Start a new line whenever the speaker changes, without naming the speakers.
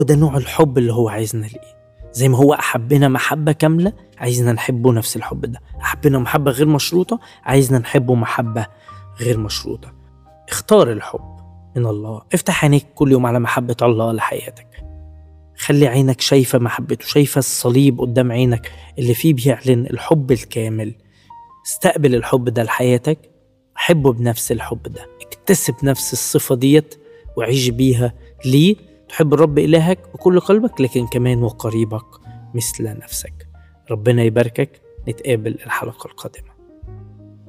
وده نوع الحب اللي هو عايزنا ليه زي ما هو أحبنا محبة كاملة عايزنا نحبه نفس الحب ده أحبنا محبة غير مشروطة عايزنا نحبه محبة غير مشروطة اختار الحب من الله افتح عينيك كل يوم على محبة الله لحياتك خلي عينك شايفة محبته شايفة الصليب قدام عينك اللي فيه بيعلن الحب الكامل استقبل الحب ده لحياتك حبه بنفس الحب ده اكتسب نفس الصفة ديت وعيش بيها ليه تحب الرب إلهك بكل قلبك لكن كمان وقريبك مثل نفسك ربنا يباركك نتقابل الحلقة القادمة